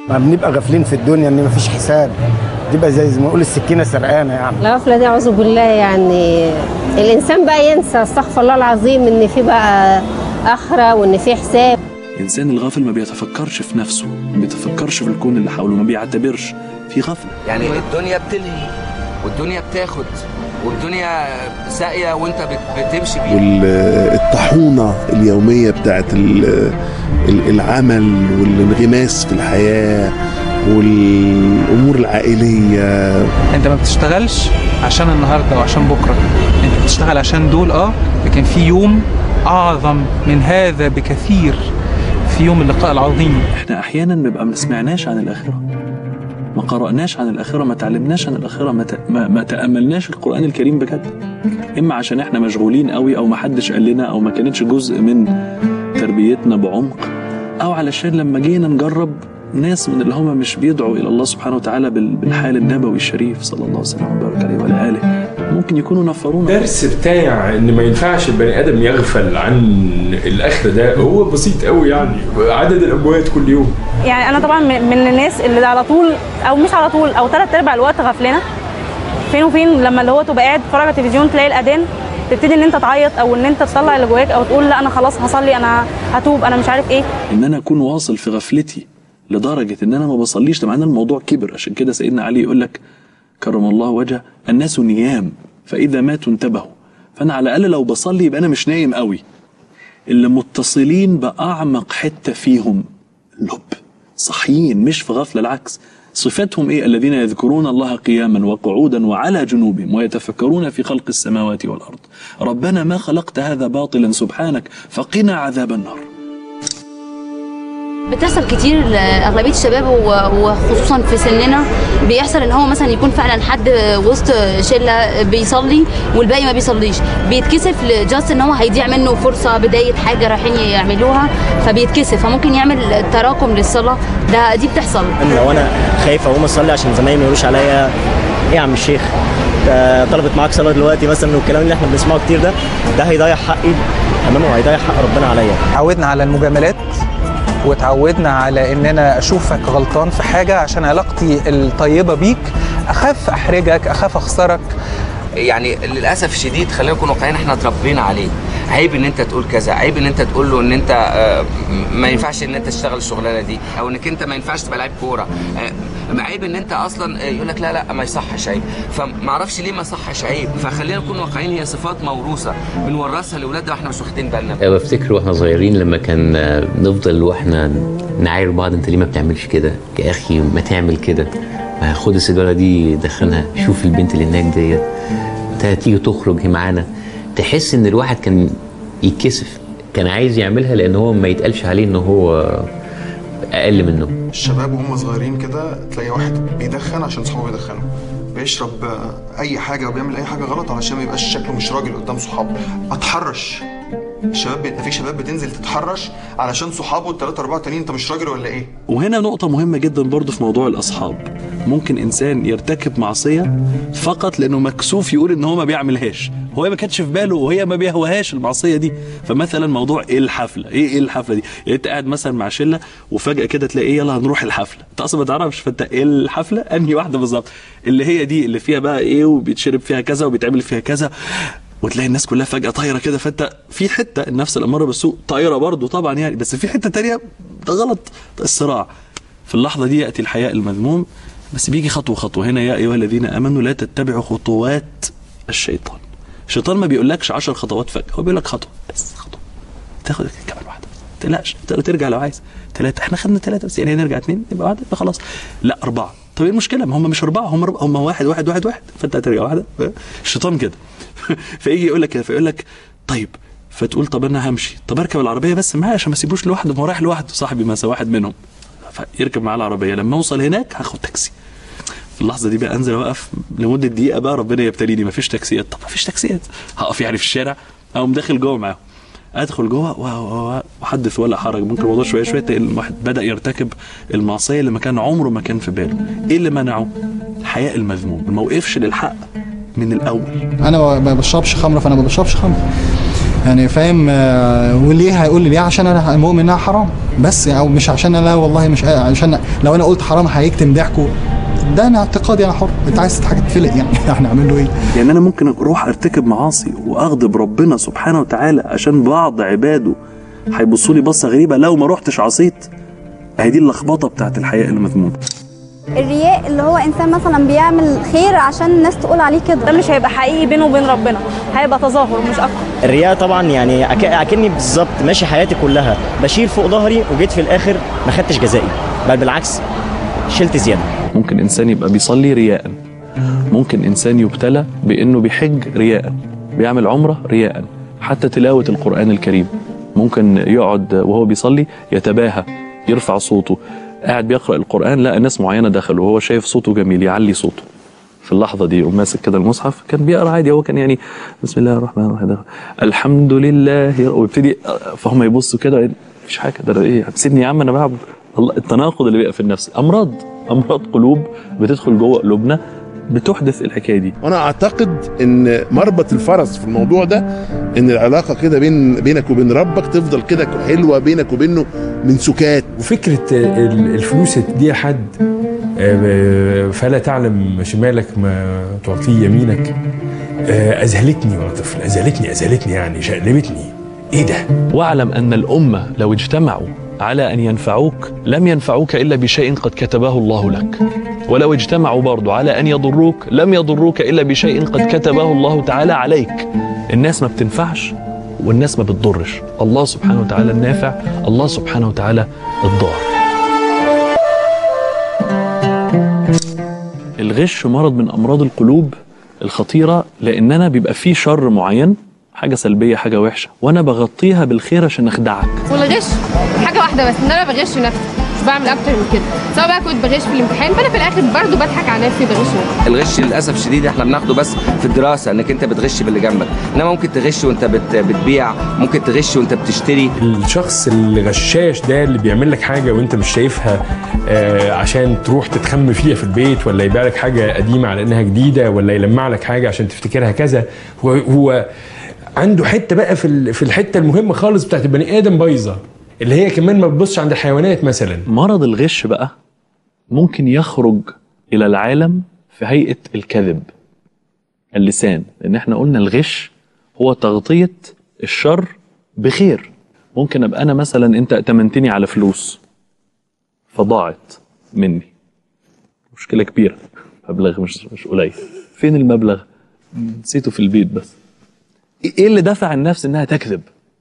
ما بنبقى غافلين في الدنيا ان مفيش حساب تبقى زي ما نقول السكينه سرقانه يعني الغفلة دي أعوذ بالله يعني الإنسان بقى ينسى استغفر الله العظيم إن في بقى آخرة وإن في حساب الإنسان الغافل ما بيتفكرش في نفسه ما بيتفكرش في الكون اللي حوله ما بيعتبرش في غفلة يعني الدنيا بتلهي والدنيا بتاخد والدنيا ساقيه وانت بت- بتمشي بيها والطاحونة اليومية بتاعت ال- ال- العمل والانغماس في الحياة والأمور العائلية انت ما بتشتغلش عشان النهارده وعشان بكره انت بتشتغل عشان دول اه لكن في يوم اعظم من هذا بكثير في يوم اللقاء العظيم احنا احيانا بنبقى ما سمعناش عن الاخره ما قرأناش عن الآخرة ما تعلمناش عن الآخرة ما, ت... ما... ما تأملناش القرآن الكريم بجد إما عشان إحنا مشغولين قوي أو ما حدش قال لنا أو ما كانتش جزء من تربيتنا بعمق أو علشان لما جينا نجرب ناس من اللي هم مش بيدعوا إلى الله سبحانه وتعالى بال... بالحال النبوي الشريف صلى الله وسلم وبارك عليه وعلى آله ممكن يكونوا نفرونا الدرس بتاع ان ما ينفعش البني ادم يغفل عن الاخر ده هو بسيط قوي يعني عدد الاموات كل يوم يعني انا طبعا من من الناس اللي على طول او مش على طول او ثلاث ارباع الوقت غفلانه فين وفين لما اللي هو تبقى قاعد تتفرج على التلفزيون تلاقي الاذان تبتدي ان انت تعيط او ان انت تطلع اللي جواك او تقول لا انا خلاص هصلي انا هتوب انا مش عارف ايه ان انا اكون واصل في غفلتي لدرجه ان انا ما بصليش ده معناه الموضوع كبر عشان كده سيدنا علي يقول لك كرم الله وجهه الناس نيام فاذا ماتوا انتبهوا فانا على الاقل لو بصلي يبقى انا مش نايم قوي اللي متصلين باعمق حته فيهم لب صحيين مش في غفله العكس صفاتهم ايه الذين يذكرون الله قياما وقعودا وعلى جنوبهم ويتفكرون في خلق السماوات والارض ربنا ما خلقت هذا باطلا سبحانك فقنا عذاب النار بتحصل كتير لاغلبيه الشباب و- وخصوصا في سننا بيحصل ان هو مثلا يكون فعلا حد وسط شله بيصلي والباقي ما بيصليش بيتكسف لجاست ان هو هيضيع منه فرصه بدايه حاجه رايحين يعملوها فبيتكسف فممكن يعمل تراكم للصلاه ده دي بتحصل لو انا خايف اقوم اصلي عشان زمايلي ما يقولوش عليا ايه يا عم الشيخ ده طلبت معاك صلاه دلوقتي مثلا والكلام اللي احنا بنسمعه كتير ده ده هيضيع حقي تمام وهيضيع حق ربنا عليا اتعودنا على المجاملات واتعودنا على ان انا اشوفك غلطان في حاجه عشان علاقتي الطيبه بيك اخاف احرجك اخاف اخسرك يعني للاسف الشديد خلينا نكون واقعيين احنا اتربينا عليه عيب ان انت تقول كذا عيب ان انت تقول له ان انت آه، ما ينفعش ان انت تشتغل الشغلانه دي او انك انت ما ينفعش تبقى لعيب كوره آه، عيب ان انت اصلا آه، يقول لك لا لا ما يصحش عيب فما اعرفش ليه ما يصحش عيب فخلينا نكون واقعيين هي صفات موروثه بنورثها لاولادنا واحنا مش واخدين بالنا بفتكر واحنا صغيرين لما كان آه، نفضل واحنا نعاير بعض انت ليه ما بتعملش كده يا اخي ما تعمل كده ما خد السيجاره دي دخلها شوف البنت اللي هناك ديت انت هتيجي تخرج معانا تحس ان الواحد كان يتكسف كان عايز يعملها لان هو ما يتقالش عليه ان هو اقل منه الشباب وهم صغيرين كده تلاقي واحد بيدخن عشان صحابه بيدخنوا بيشرب آه، اي حاجه وبيعمل اي حاجه غلط علشان ما يبقاش شكله مش راجل قدام صحابه اتحرش الشباب بي... في شباب بتنزل تتحرش علشان صحابه الثلاثه اربعه تانيين انت مش راجل ولا ايه وهنا نقطة مهمة جدا برضو في موضوع الأصحاب ممكن إنسان يرتكب معصية فقط لأنه مكسوف يقول إن هو ما بيعملهاش هو ما كانش في باله وهي ما بيهواهاش المعصية دي فمثلا موضوع إيه الحفلة إيه إيه الحفلة دي يعني أنت قاعد مثلا مع شلة وفجأة كده تلاقي إيه يلا هنروح الحفلة أنت أصلا ما تعرفش فأنت إيه الحفلة أنهي واحدة بالظبط اللي هي دي اللي فيها بقى إيه وبيتشرب فيها كذا وبيتعمل فيها كذا وتلاقي الناس كلها فجأة طايرة كده فانت في حتة النفس الأمارة بالسوء طايرة برضو طبعا يعني بس في حتة تانية ده غلط الصراع في اللحظة دي يأتي الحياء المذموم بس بيجي خطوة خطوة هنا يا أيها الذين آمنوا لا تتبعوا خطوات الشيطان الشيطان ما بيقولكش عشر خطوات فجأة هو بيقول لك خطوة بس خطوة تاخد كمان واحدة ما تقلقش تقدر ترجع لو عايز ثلاثة احنا خدنا ثلاثة بس يعني نرجع اثنين يبقى واحدة يبقى خلاص لا أربعة طب ايه المشكلة ما هم مش أربعة هم أربعة هم واحد واحد واحد واحد فأنت هترجع واحدة الشيطان كده فيجي يقول لك كده فيقول لك طيب فتقول طب انا همشي طب اركب العربيه بس معايا عشان ما اسيبوش لوحده ما هو رايح لوحده صاحبي مثلا واحد منهم فيركب معاه العربيه لما اوصل هناك هاخد تاكسي في اللحظه دي بقى انزل اوقف لمده دقيقه بقى ربنا يبتليني مفيش تاكسيات طب مفيش تاكسيات هقف يعني في الشارع اقوم داخل جوه معاهم ادخل جوه و- و- واحدث ولا حرج ممكن الموضوع شويه شويه تلاقي الواحد بدا يرتكب المعصيه اللي ما كان عمره ما كان في باله ايه اللي منعه الحياء المذموم ما وقفش للحق من الاول انا ما بشربش خمره فانا ما بشربش خمره يعني فاهم آه، وليه هيقول لي ليه عشان انا مؤمن انها حرام بس او مش عشان انا والله مش عشان لو انا قلت حرام هيكتم ضحكه ده انا اعتقادي انا حر انت عايز حاجه تفلق يعني احنا اعمل له ايه يعني انا ممكن اروح ارتكب معاصي واغضب ربنا سبحانه وتعالى عشان بعض عباده هيبصوا لي بصه غريبه لو ما رحتش عصيت اهي دي اللخبطه بتاعت الحياه المذمومه الرياء اللي هو انسان مثلا بيعمل خير عشان الناس تقول عليه كده ده مش هيبقى حقيقي بينه وبين ربنا هيبقى تظاهر مش اكتر الرياء طبعا يعني أك- اكني بالظبط ماشي حياتي كلها بشيل فوق ظهري وجيت في الاخر ما خدتش جزائي بل بالعكس شلت زياده ممكن انسان يبقى بيصلي رياء ممكن انسان يبتلى بانه بيحج رياء بيعمل عمره رياء حتى تلاوه القران الكريم ممكن يقعد وهو بيصلي يتباهى يرفع صوته قاعد بيقرا القران لقى ناس معينه دخلوا وهو شايف صوته جميل يعلي صوته في اللحظه دي يقوم ماسك كده المصحف كان بيقرا عادي هو كان يعني بسم الله الرحمن الرحيم الحمد لله ويبتدي فهم يبصوا كده مفيش حاجه ده ايه سيبني يا عم انا بعبد الله التناقض اللي بيبقى في النفس امراض امراض قلوب بتدخل جوه قلوبنا بتحدث الحكايه دي وانا اعتقد ان مربط الفرس في الموضوع ده ان العلاقه كده بين بينك وبين ربك تفضل كده حلوه بينك وبينه من سكات وفكره ال- الفلوس اللي تديها حد آه، فلا تعلم شمالك ما تعطيه يمينك آه، اذهلتني وانا طفل اذهلتني اذهلتني يعني شقلبتني ايه ده واعلم ان الامه لو اجتمعوا على ان ينفعوك لم ينفعوك الا بشيء قد كتبه الله لك ولو اجتمعوا برضو على ان يضروك لم يضروك الا بشيء قد كتبه الله تعالى عليك الناس ما بتنفعش والناس ما بتضرش الله سبحانه وتعالى النافع الله سبحانه وتعالى الضار الغش مرض من امراض القلوب الخطيره لاننا بيبقى فيه شر معين حاجه سلبيه حاجه وحشه وانا بغطيها بالخير عشان اخدعك والغش حاجه واحده بس ان انا بغش نفسي مش بعمل اكتر من كده سواء بقى كنت بغش في الامتحان فانا في الاخر برضه بضحك على نفسي بغش نفسي الغش للاسف الشديد احنا بناخده بس في الدراسه انك انت بتغش باللي جنبك انما ممكن تغش وانت بت بتبيع ممكن تغش وانت بتشتري الشخص الغشاش ده اللي بيعمل لك حاجه وانت مش شايفها آه، عشان تروح تتخم فيها في البيت ولا يبيع لك حاجه قديمه على انها جديده ولا يلمع لك حاجه عشان تفتكرها كذا هو هو عنده حته بقى في ال- في الحته المهمه خالص بتاعت البني ادم بايظه اللي هي كمان ما بتبصش عند الحيوانات مثلا مرض الغش بقى ممكن يخرج الى العالم في هيئه الكذب اللسان لان احنا قلنا الغش هو تغطيه الشر بخير ممكن ابقى انا مثلا انت ائتمنتني على فلوس فضاعت مني مشكله كبيره مبلغ مش مش قليل فين المبلغ نسيته في البيت بس ايه اللي دفع النفس انها تكذب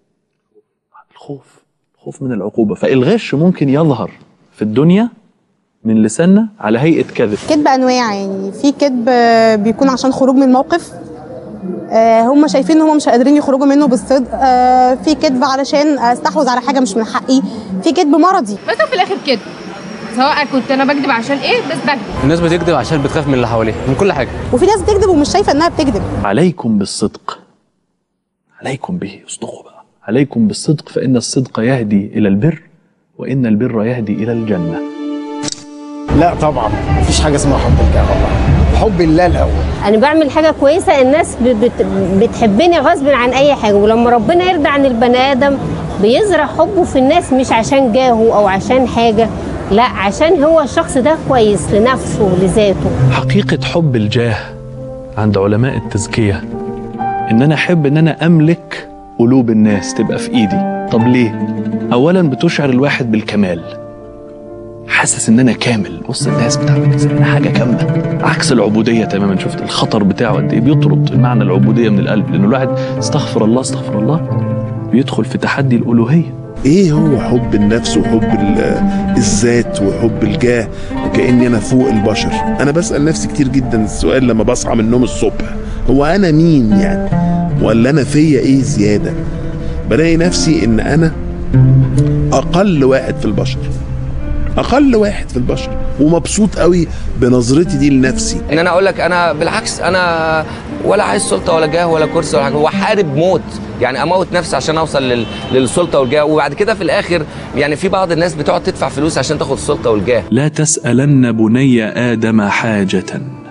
الخوف خوف من العقوبه فالغش ممكن يظهر في الدنيا من لساننا على هيئه كذب كذب انواع يعني في كذب آه، بيكون عشان خروج من موقف آه، هم شايفين ان هم مش قادرين يخرجوا منه بالصدق آه، في كذب علشان استحوذ على حاجه مش من حقي في كذب مرضي بس هو في الاخر كده سواء كنت انا بكذب عشان ايه بس بكذب الناس بتكذب عشان بتخاف من اللي حواليها من كل حاجه وفي ناس بتكذب ومش شايفه انها بتكذب عليكم بالصدق عليكم به اصدقوا بقى عليكم بالصدق فإن الصدق يهدي إلى البر وإن البر يهدي إلى الجنة لا طبعا مفيش حاجه اسمها حب الله والله حب الله الاول انا بعمل حاجه كويسه الناس ب- بت بتحبني غصب عن اي حاجه ولما ربنا يرضى عن البني ادم بيزرع حبه في الناس مش عشان جاهه او عشان حاجه لا عشان هو الشخص ده كويس لنفسه ولذاته حقيقة حب الجاه عند علماء التزكية إن أنا أحب إن أنا أملك قلوب الناس تبقى في إيدي طب ليه؟ أولا بتشعر الواحد بالكمال حاسس إن أنا كامل بص الناس بتعمل إزاي أنا حاجة كاملة عكس العبودية تماما شفت الخطر بتاعه قد إيه بيطرد معنى العبودية من القلب لأن الواحد استغفر الله استغفر الله بيدخل في تحدي الألوهية ايه هو حب النفس وحب ال- الذات وحب الجاه وكاني انا فوق البشر انا بسال نفسي كتير جدا السؤال لما بصحى من النوم الصبح هو انا مين يعني ولا انا فيا ايه زياده بلاقي نفسي ان انا اقل واحد في البشر اقل واحد في البشر ومبسوط قوي بنظرتي دي لنفسي ان انا اقول لك انا بالعكس انا ولا عايز سلطه ولا جاه ولا كرسي ولا حاجه واحارب موت يعني اموت نفسي عشان اوصل لل... للسلطه والجاه وبعد كده في الاخر يعني في بعض الناس بتقعد تدفع فلوس عشان تاخد السلطه والجاه لا تسألن بني آدم حاجة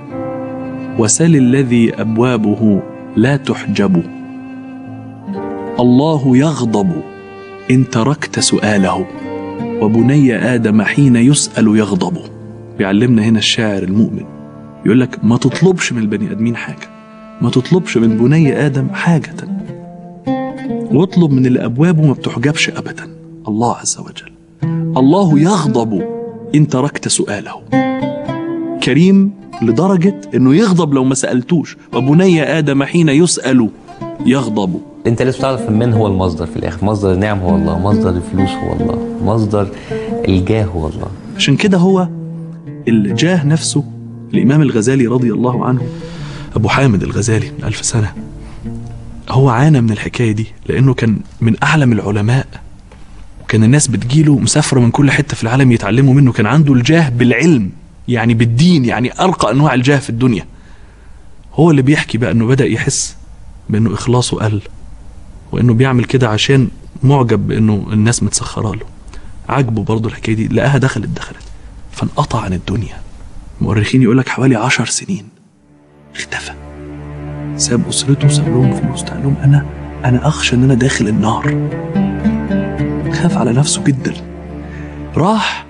وسل الذي أبوابه لا تحجب الله يغضب إن تركت سؤاله وبني آدم حين يسأل يغضب بيعلمنا هنا الشاعر المؤمن يقول لك ما تطلبش من البني آدمين حاجة ما تطلبش من بني آدم حاجة واطلب من اللي أبوابه ما بتحجبش أبدا الله عز وجل الله يغضب إن تركت سؤاله كريم لدرجة إنه يغضب لو ما سألتوش وبني آدم حين يسأل يغضب انت لازم تعرف من هو المصدر في الاخر مصدر النعم هو الله مصدر الفلوس هو الله مصدر الجاه هو الله عشان كده هو الجاه نفسه الإمام الغزالي رضي الله عنه أبو حامد الغزالي من ألف سنة هو عانى من الحكاية دي لأنه كان من أعلم العلماء وكان الناس بتجيله مسافرة من كل حتة في العالم يتعلموا منه كان عنده الجاه بالعلم يعني بالدين يعني أرقى أنواع الجاه في الدنيا هو اللي بيحكي بقى أنه بدأ يحس بأنه إخلاصه قل وأنه بيعمل كده عشان معجب بأنه الناس متسخرة له عجبه برضه الحكاية دي لقاها دخلت دخلت فانقطع عن الدنيا المؤرخين يقول لك حوالي عشر سنين اختفى ساب اسرته ساب لهم فلوس قال لهم انا انا اخشى ان انا داخل النار خاف على نفسه جدا راح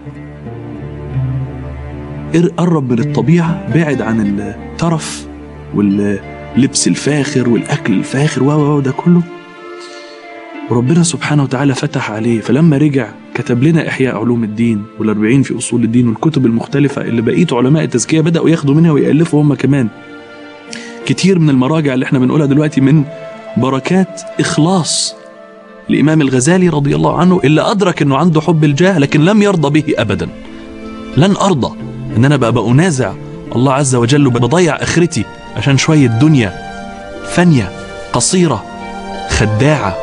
قر- قرب من الطبيعه بعد عن الترف واللبس الفاخر والاكل الفاخر و و و ده كله وربنا سبحانه وتعالى فتح عليه فلما رجع كتب لنا إحياء علوم الدين والأربعين في أصول الدين والكتب المختلفة اللي بقية علماء التزكية بدأوا ياخدوا منها ويألفوا هم كمان كتير من المراجع اللي احنا بنقولها دلوقتي من بركات إخلاص الإمام الغزالي رضي الله عنه اللي أدرك أنه عنده حب الجاه لكن لم يرضى به أبدا لن أرضى أن أنا بقى بأنازع الله عز وجل وبضيع آخرتي عشان شوية دنيا فانية قصيرة خداعة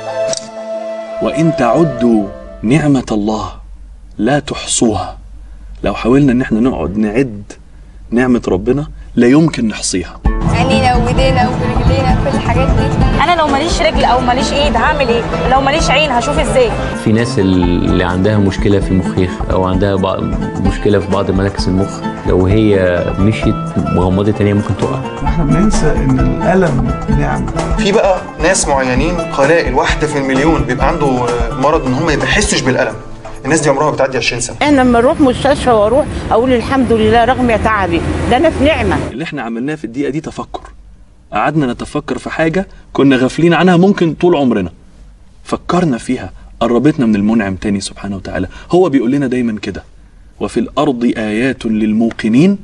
وإن تعدوا نعمة الله لا تحصوها لو حاولنا إن احنا نقعد نعد نعمة ربنا لا يمكن نحصيها عينينا وايدينا ورجلينا كل الحاجات دي انا لو ماليش رجل او ماليش ايد هعمل ايه لو ماليش عين هشوف ازاي في ناس اللي عندها مشكله في المخيخ او عندها بعض مشكله في بعض مراكز المخ لو هي مشيت مغمضه تانية ممكن تقع احنا بننسى ان الالم نعمه في بقى ناس معينين قلائل واحده في المليون بيبقى عنده آه، مرض ان هم ما بيحسش بالالم الناس دي عمرها بتعدي 20 سنه انا لما اروح مستشفى واروح اقول الحمد لله رغم تعبي ده انا في نعمه اللي احنا عملناه في الدقيقة دي تفكر قعدنا نتفكر في حاجة كنا غافلين عنها ممكن طول عمرنا فكرنا فيها قربتنا من المنعم تاني سبحانه وتعالى هو بيقول لنا دايما كده وفي الأرض آيات للموقنين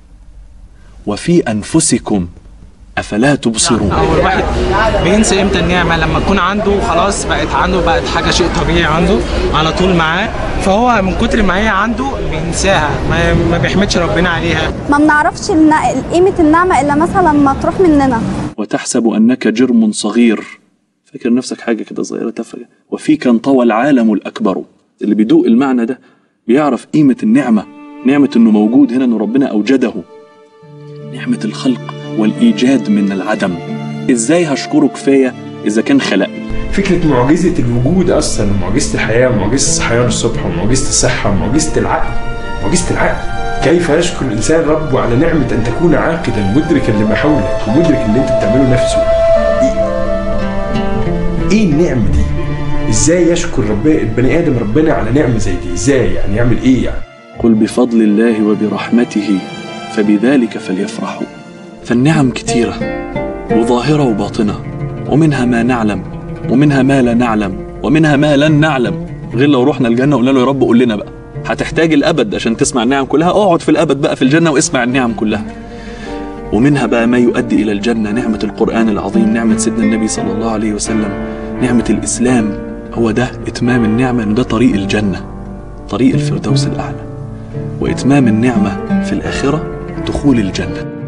وفي أنفسكم أفلا تبصرون اول واحد بينسى امتى النعمه لما تكون عنده خلاص بقت عنده بقت حاجه شيء طبيعي عنده على طول معاه فهو من كتر ما هي عنده بينساها ما, ما بيحمدش ربنا عليها ما بنعرفش الن- قيمة النعمة إلا مثلا لما تروح مننا وتحسب أنك جرم صغير فاكر نفسك حاجة كده صغيرة تافهة وفيك انطوى العالم الأكبر اللي بيدوق المعنى ده بيعرف قيمة النعمة نعمة إنه موجود هنا إنه ربنا أوجده نعمة الخلق والإيجاد من العدم إزاي هشكره كفاية إذا كان خلقني فكرة معجزة الوجود أصلا ومعجزة الحياة ومعجزة الصحيان الصبح ومعجزة الصحة ومعجزة العقل معجزة العقل كيف يشكر الإنسان ربه على نعمة أن تكون عاقلا مدركا لما حولك ومدرك اللي أنت بتعمله نفسه إيه, إيه النعمة دي؟ إزاي يشكر ربنا البني آدم ربنا على نعمة زي دي؟ إزاي يعني يعمل إيه يعني؟ قل بفضل الله وبرحمته فبذلك فليفرحوا فالنعم كتيرة وظاهرة وباطنة ومنها ما نعلم ومنها ما لا نعلم ومنها ما لن نعلم غير لو رحنا الجنة وقلنا له يا رب قول لنا بقى هتحتاج الأبد عشان تسمع النعم كلها اقعد في الأبد بقى في الجنة واسمع النعم كلها ومنها بقى ما يؤدي إلى الجنة نعمة القرآن العظيم نعمة سيدنا النبي صلى الله عليه وسلم نعمة الإسلام هو ده إتمام النعمة إن ده طريق الجنة طريق الفردوس الأعلى وإتمام النعمة في الآخرة دخول الجنة